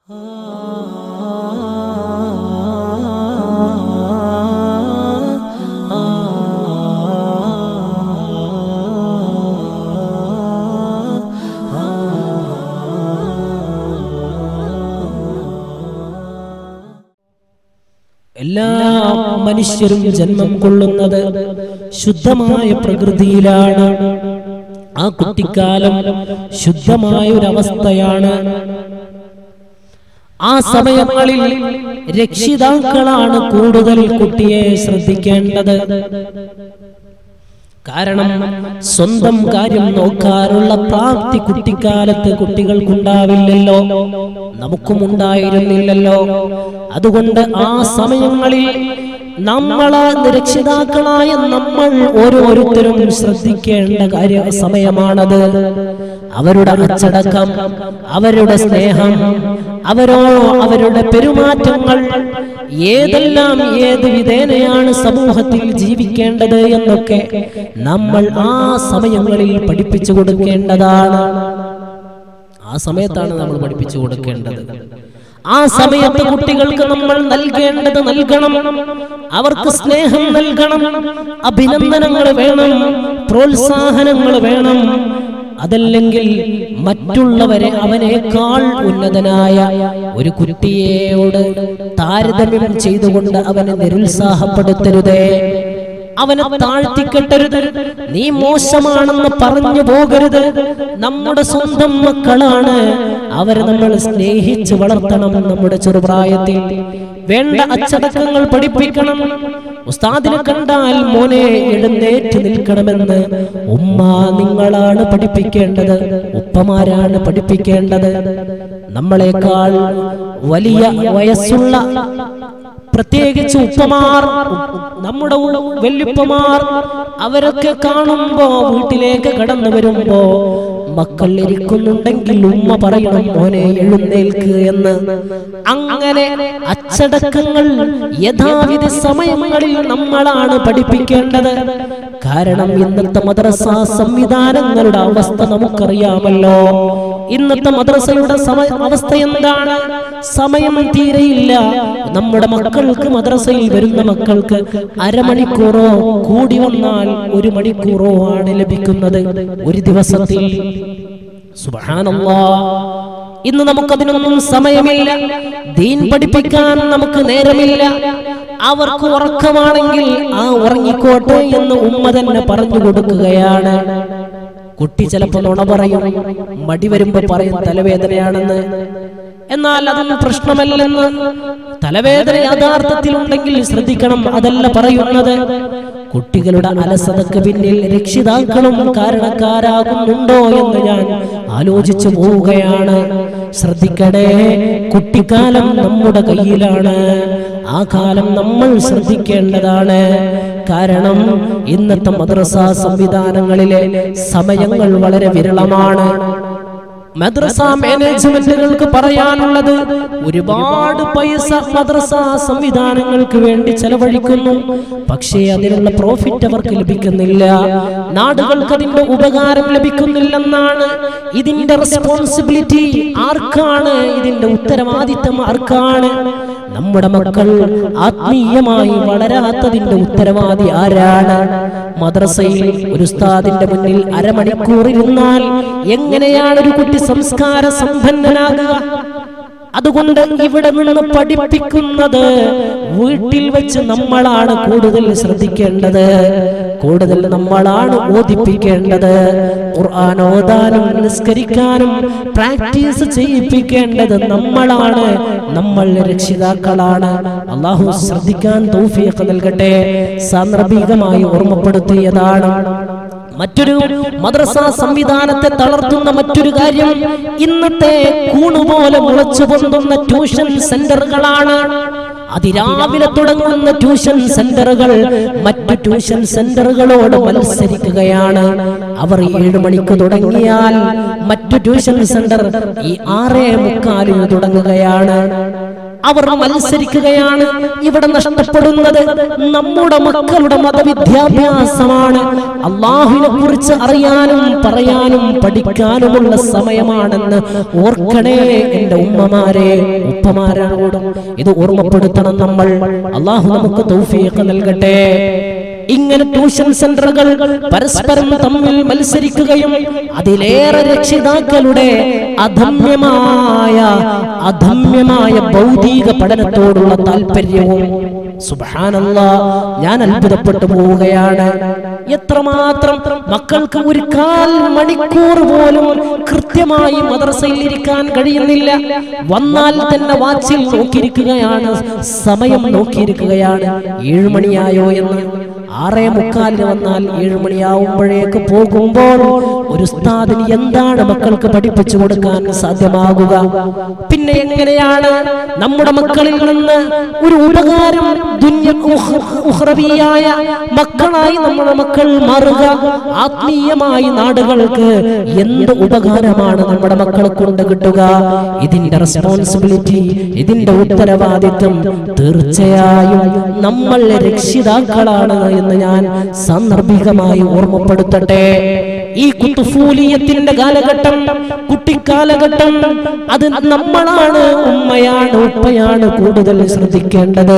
എല്ലാ മനുഷ്യരും ജന്മം കൊള്ളുന്നത് ശുദ്ധമായ പ്രകൃതിയിലാണ് ആ കുട്ടിക്കാലം ശുദ്ധമായ ഒരു അവസ്ഥയാണ് ആ സമയങ്ങളിൽ രക്ഷിതാക്കളാണ് കൂടുതൽ കുട്ടിയെ ശ്രദ്ധിക്കേണ്ടത് കാരണം സ്വന്തം കാര്യം നോക്കാനുള്ള പ്രാപ്തി കുട്ടിക്കാലത്ത് കുട്ടികൾക്കുണ്ടാവില്ലല്ലോ നമുക്കും ഉണ്ടായിരുന്നില്ലല്ലോ അതുകൊണ്ട് ആ സമയങ്ങളിൽ നമ്മളെ രക്ഷിതാക്കളായ നമ്മൾ ഓരോരുത്തരും ശ്രദ്ധിക്കേണ്ട കാര്യ സമയമാണത് അവരുടെ അച്ചടക്കം അവരുടെ സ്നേഹം അവരോ അവരുടെ പെരുമാറ്റങ്ങൾ ഏതെല്ലാം ഏത് വിധേനയാണ് സമൂഹത്തിൽ ജീവിക്കേണ്ടത് എന്നൊക്കെ നമ്മൾ ആ സമയങ്ങളിൽ പഠിപ്പിച്ചു കൊടുക്കേണ്ടതാണ് ആ സമയത്താണ് നമ്മൾ പഠിപ്പിച്ചു കൊടുക്കേണ്ടത് ആ സമയത്ത് കുട്ടികൾക്ക് നമ്മൾ നൽകേണ്ടത് നൽകണം അവർക്ക് സ്നേഹം നൽകണം അഭിനന്ദനങ്ങൾ വേണം പ്രോത്സാഹനങ്ങൾ വേണം അതല്ലെങ്കിൽ മറ്റുള്ളവരെ അവനേക്കാൾ ഉന്നതനായ ഒരു കുട്ടിയോട് താരതമ്യം ചെയ്തുകൊണ്ട് അവനെ നിരുത്സാഹപ്പെടുത്തരുതേ അവനെ താഴ്ത്തിക്കെട്ടരുത് നീ മോശമാണെന്ന് പറഞ്ഞു പോകരുത് നമ്മുടെ സ്വന്തം മക്കളാണ് അവരെ നമ്മൾ സ്നേഹിച്ച് വളർത്തണം നമ്മുടെ ചെറുപ്രായത്തിൽ വേണ്ട അച്ചടക്കങ്ങൾ പഠിപ്പിക്കണം ഉസ്താദിനെ കണ്ടാൽ മോനെ എഴുന്നേറ്റ് നിൽക്കണമെന്ന് ഉമ്മ നിങ്ങളാണ് പഠിപ്പിക്കേണ്ടത് ഉപ്പമാരാണ് പഠിപ്പിക്കേണ്ടത് നമ്മളെക്കാൾ വലിയ വയസ്സുള്ള പ്രത്യേകിച്ച് ഉപ്പമാർ നമ്മുടെ വല്യുപ്പമാർ അവരൊക്കെ കാണുമ്പോ വീട്ടിലേക്ക് കടന്നു വരുമ്പോ മക്കൾ ഇരിക്കുന്നുണ്ടെങ്കിൽ ഉമ്മ പറയണം മോനെ എഴുന്നേൽക്ക് എന്ന് അങ്ങനെ അച്ചടക്കങ്ങൾ യഥാവിധ സമയങ്ങളിൽ നമ്മളാണ് പഠിപ്പിക്കേണ്ടത് കാരണം ഇന്നത്തെ മദ്രസ സംവിധാനങ്ങളുടെ അവസ്ഥ നമുക്കറിയാമല്ലോ ഇന്നത്തെ മദ്രസയുടെ സമയ അവസ്ഥ എന്താണ് സമയം തീരെയില്ല നമ്മുടെ മക്കൾക്ക് മദ്രസയിൽ വരുന്ന മക്കൾക്ക് അരമണിക്കൂറോ കൂടി വന്നാൽ ഒരു മണിക്കൂറോ ആണ് ലഭിക്കുന്നത് ഒരു ദിവസത്തിൽ സുബ്ഹാനല്ലാ ഇന്ന് നമുക്കതിനൊന്നും സമയമില്ല ദീൻ പഠിപ്പിക്കാൻ നമുക്ക് നേരമില്ല അവർക്ക് ഉറക്കമാണെങ്കിൽ ആ ഉറങ്ങിക്കോട്ടെ എന്ന് ഉമ്മ തന്നെ പറഞ്ഞു കൊടുക്കുകയാണ് കുട്ടി ചിലപ്പോ നുണ പറയും മടി വരുമ്പോ പറയും തലവേദനയാണെന്ന് എന്നാൽ അതൊന്നും പ്രശ്നമല്ലെന്ന് തലവേദന യഥാർത്ഥത്തിൽ ഉണ്ടെങ്കിൽ ശ്രദ്ധിക്കണം അതല്ല പറയുന്നത് കുട്ടികളുടെ അലസതക്ക് പിന്നിൽ രക്ഷിതാക്കളും കാരണക്കാരാകുന്നുണ്ടോ എന്ന് ഞാൻ ആലോചിച്ചു പോവുകയാണ് ശ്രദ്ധിക്കണേ കുട്ടിക്കാലം നമ്മുടെ കയ്യിലാണ് ആ കാലം നമ്മൾ ശ്രദ്ധിക്കേണ്ടതാണ് കാരണം ഇന്നത്തെ മദ്രസ സംവിധാനങ്ങളിലെ സമയങ്ങൾ വളരെ വിരളമാണ് മദ്രസ മാനേജ്മെന്റുകൾക്ക് പറയാനുള്ളത് ഒരുപാട് പൈസ മദ്രസ സംവിധാനങ്ങൾക്ക് വേണ്ടി ചെലവഴിക്കുന്നു പക്ഷേ അതിനുള്ള പ്രോഫിറ്റ് അവർക്ക് ലഭിക്കുന്നില്ല നാടുകൾക്ക് അതിന്റെ ഉപകാരം ലഭിക്കുന്നില്ലെന്നാണ് ഇതിന്റെ റെസ്പോൺസിബിലിറ്റി ആർക്കാണ് ഇതിന്റെ ഉത്തരവാദിത്തം ആർക്കാണ് നമ്മുടെ മക്കൾ ആത്മീയമായി വളരാത്തതിന്റെ ഉത്തരവാദി ആരാണ് മദ്രസയിൽ ഒരു ഉസ്താദിന്റെ മുന്നിൽ അരമണിക്കൂർ ഇരുന്നാൽ എങ്ങനെയാണ് ഒരു കുട്ടി സംസ്കാര സമ്പന്നനാകുക അതുകൊണ്ട് ഇവിടെ നിന്ന് പഠിപ്പിക്കുന്നത് വീട്ടിൽ വെച്ച് നമ്മളാണ് കൂടുതൽ ശ്രദ്ധിക്കേണ്ടത് കൂടുതൽ നമ്മളാണ് ഓദിപ്പിക്കേണ്ടത് ഖുർആൻ ഓതാനും നിസ്കരിക്കാനും പ്രാക്ടീസ് ചെയ്യിപ്പിക്കേണ്ടത് നമ്മളാണ് നമ്മൾ രക്ഷിതാക്കളാണ് അള്ളാഹു ശ്രദ്ധിക്കാൻ തൗഫീഖ് നൽകട്ടെ സാന്ദർഭികമായി ഓർമ്മപ്പെടുത്തിയതാണ് മറ്റൊരു മദ്രസ സംവിധാനത്തെ തളർത്തുന്ന മറ്റൊരു കാര്യം ഇന്നത്തെ കൂണുപോലെ മുളച്ചു പൊന്തുന്ന ട്യൂഷൻ സെന്ററുകളാണ് അതിരാവിലെ തുടങ്ങുന്ന ട്യൂഷൻ സെന്ററുകൾ മറ്റു ട്യൂഷൻ സെന്ററുകളോട് മത്സരിക്കുകയാണ് അവർ ഏഴു മണിക്ക് തുടങ്ങിയാൽ മറ്റു ട്യൂഷൻ സെന്റർ ഈ ആറേ മുക്കാലിന് തുടങ്ങുകയാണ് അവർ മത്സരിക്കുകയാണ് ഇവിടെ നഷ്ടപ്പെടുന്നത് നമ്മുടെ മക്കളുടെ മതവിദ്യാഭ്യാസമാണ് അള്ളാഹുവിനെ കുറിച്ച് അറിയാനും പറയാനും പഠിക്കാനുമുള്ള സമയമാണെന്ന് ഓർക്കണേ എന്റെ ഉമ്മമാരെ ഉപ്പമാരോടും ഇത് ഓർമ്മപ്പെടുത്തണം നമ്മൾ അള്ളാഹു നമുക്ക് തൗഫീഖ് നൽകട്ടെ ഇങ്ങനെ ട്യൂഷൻ സെന്ററുകൾ പരസ്പരം തമ്മിൽ മത്സരിക്കുകയും അതിലേറെ രക്ഷിതാക്കളുടെ അധമ്യമായ അധമ്യമായ ഭൗതിക പഠനത്തോടുള്ള താല്പര്യവും സുബാനല്ല ഞാൻ അത്ഭുതപ്പെട്ടു പോവുകയാണ് എത്രമാത്രം മക്കൾക്ക് ഒരു കാൽ മണിക്കൂർ പോലും കൃത്യമായി മദ്രസയിൽ ഇരിക്കാൻ കഴിയുന്നില്ല വന്നാൽ തന്നെ വാച്ചിൽ നോക്കിയിരിക്കുകയാണ് സമയം നോക്കിയിരിക്കുകയാണ് ഏഴുമണിയായോ എന്ന് ആറേ മുക്കാലിന് വന്നാൽ ഏഴു മണിയാവുമ്പോഴേക്ക് പോകുമ്പോൾ ഒരു ഉസ്താദിന് എന്താണ് മക്കൾക്ക് പഠിപ്പിച്ചു കൊടുക്കാൻ സാധ്യമാകുക പിന്നെ എങ്ങനെയാണ് നമ്മുടെ മക്കളിൽ നിന്ന് ഒരു ഉപകാരം ദുന്യ- ഉഹ്- ഉഹ്റവിയായ മക്കളായി നമ്മുടെ മക്കൾ മാറുക ആത്മീയമായി നാടുകൾക്ക് എന്ത് ഉപകാരമാണ് നമ്മുടെ മക്കളെ കൊണ്ട് കിട്ടുക ഇതിന്റെ റെസ്പോൺസിബിലിറ്റി ഇതിന്റെ ഉത്തരവാദിത്വം തീർച്ചയായും നമ്മൾ രക്ഷിതാക്കളാണ് എന്ന് ഞാൻ സാന്ദർഭികമായി ഓർമ്മപ്പെടുത്തട്ടെ ഈ കുത്തുഫൂലിയത്തിന്റെ കാലഘട്ടം കുട്ടിക്കാലഘട്ടം അത് നമ്മളാണ് ഉമ്മയാണ് ഉപ്പയാണ് കൂടുതൽ ശ്രദ്ധിക്കേണ്ടത്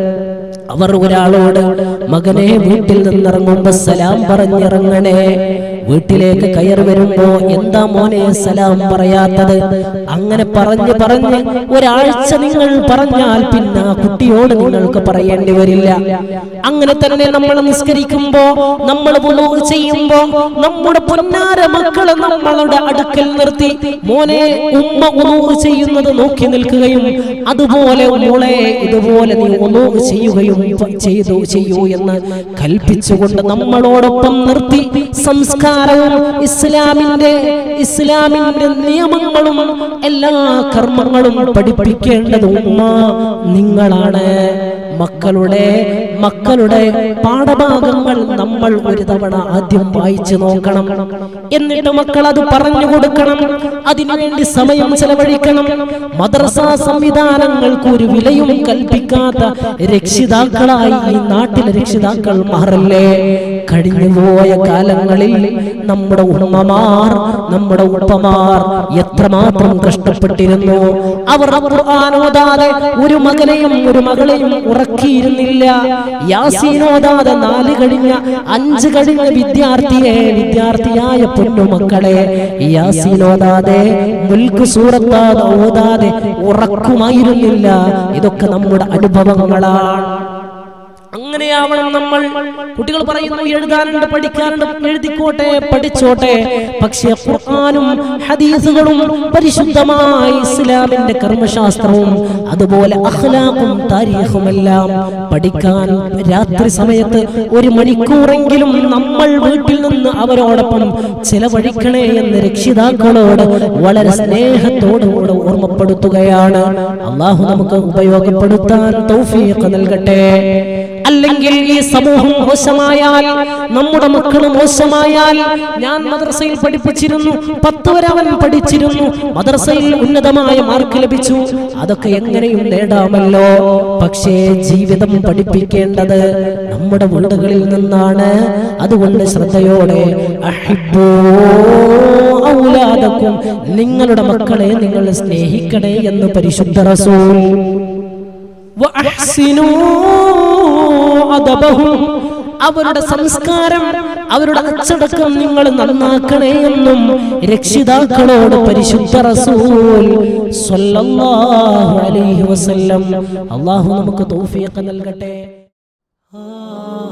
അവർ ഒരാളോട് മകനെ വീട്ടിൽ നിന്നിറങ്ങുമ്പോ സലാം പറഞ്ഞിറങ്ങണേ വീട്ടിലേക്ക് കയറി വരുമ്പോ എന്താ മോനെ സലാം പറയാത്തത് അങ്ങനെ പറഞ്ഞ് പറഞ്ഞ് ഒരാഴ്ച നിങ്ങൾ പറഞ്ഞാൽ പിന്നെ ആ കുട്ടിയോട് നിങ്ങൾക്ക് പറയേണ്ടി വരില്ല അങ്ങനെ തന്നെ നമ്മൾ നിസ്കരിക്കുമ്പോ നമ്മൾ വുളൂ ചെയ്യുമ്പോ നമ്മുടെ പൊന്നാര മക്കളെ നമ്മളുടെ അടുക്കൽ നിർത്തി മോനെ ഉമ്മ വുളൂ ചെയ്യുന്നത് നോക്കി നിൽക്കുകയും അതുപോലെ മോളെ ഇതുപോലെ നീ വുളൂ ചെയ്യുകയും പ- ചെയ്തു ചെയ്യൂ എന്ന് കൽപ്പിച്ചുകൊണ്ട് നമ്മളോടൊപ്പം നിർത്തി സംസ്കാരവും ഇസ്ലാമിന്റെ ഇസ്ലാമിന്റെ നിയമങ്ങളും എല്ലാ കർമ്മങ്ങളും പഠിപ്പിക്കേണ്ടത് ഉമ്മ നിങ്ങളാണ് മക്കളുടെ മക്കളുടെ പാഠഭാഗങ്ങൾ നമ്മൾ ഒരു തവണ ആദ്യം വായിച്ചു നോക്കണം എന്നിട്ട് മക്കൾ അത് പറഞ്ഞു കൊടുക്കണം അതിനുവേണ്ടി സമയം ചെലവഴിക്കണം മദ്രസ സംവിധാനങ്ങൾക്ക് ഒരു വിലയും കൽപ്പിക്കാത്ത രക്ഷിതാക്കളായി ഈ നാട്ടിലെ രക്ഷിതാക്കൾ മാറല്ലേ കഴിഞ്ഞുപോയ കാലങ്ങളിൽ നമ്മുടെ ഉമ്മമാർ നമ്മുടെ ഉപ്പമാർ എത്രമാത്രം കഷ്ടപ്പെട്ടിരുന്നു അവർ ഖുർആാനോദാതെ ഒരു മകനെയും ഒരു മകളെയും ഉറക്കിയിരുന്നില്ല യാസീനോദാതെ നാല് കഴിഞ്ഞ അഞ്ച് കഴിഞ്ഞ വിദ്യാർത്ഥിയെ വിദ്യാർത്ഥിയായ പൊന്നുമക്കളെ യാസീനോദാതെ മുൽക്ക് സൂറത്താതെ ഓതാതെ ഉറക്കുമായിരുന്നില്ല ഇതൊക്കെ നമ്മുടെ അനുഭവങ്ങളാണ് അങ്ങനെയാവണം നമ്മൾ കുട്ടികൾ പറയുന്നു എഴുതാനുണ്ട് പഠിക്കാനുണ്ട് എഴുതിക്കോട്ടെ പഠിച്ചോട്ടെ പക്ഷെ ഖുർആനും ഹദീസുകളും പരിശുദ്ധമായ ഇസ്ലാമിന്റെ കർമ്മശാസ്ത്രവും അതുപോലെ അഖ്ലാഖും താരീഖുമെല്ലാം പഠിക്കാൻ രാത്രി സമയത്ത് ഒരു മണിക്കൂറെങ്കിലും നമ്മൾ വീട്ടിൽ നിന്ന് അവരോടൊപ്പം ചെലവഴിക്കണേ എന്ന് രക്ഷിതാക്കളോട് വളരെ സ്നേഹത്തോടുകൂടെ ഓർമ്മപ്പെടുത്തുകയാണ് അള്ളാഹു നമുക്ക് ഉപയോഗപ്പെടുത്താൻ തൗഫീഖ് നൽകട്ടെ അല്ലെങ്കിൽ ഈ സമൂഹം മോശമായാൽ നമ്മുടെ മക്കൾ മോശമായാൽ ഞാൻ മദ്രസയിൽ പഠിപ്പിച്ചിരുന്നു പത്ത് വരെ അവൻ പഠിച്ചിരുന്നു മദ്രസയിൽ ഉന്നതമായ മാർക്ക് ലഭിച്ചു അതൊക്കെ എങ്ങനെയും നേടാമല്ലോ പക്ഷേ ജീവിതം പഠിപ്പിക്കേണ്ടത് നമ്മുടെ വീടുകളിൽ നിന്നാണ് അതുകൊണ്ട് ശ്രദ്ധയോടെ അഹിബ്ബൂ ഔലാദക്കും നിങ്ങളുടെ മക്കളെ നിങ്ങൾ സ്നേഹിക്കണേ എന്ന് പരിശുദ്ധ റസൂൽ വഅഹ്സിനൂ അദബഹും അവരുടെ സംസ്കാരം അവരുടെ അച്ചടക്കം നിങ്ങൾ നന്നാക്കണേ എന്നും രക്ഷിതാക്കളോട് പരിശുദ്ധ റസൂൽ സ്വല്ലല്ലാഹു അലൈഹി വസല്ലം അള്ളാഹു നമുക്ക് തൗഫീഖ് നൽകട്ടെ ആ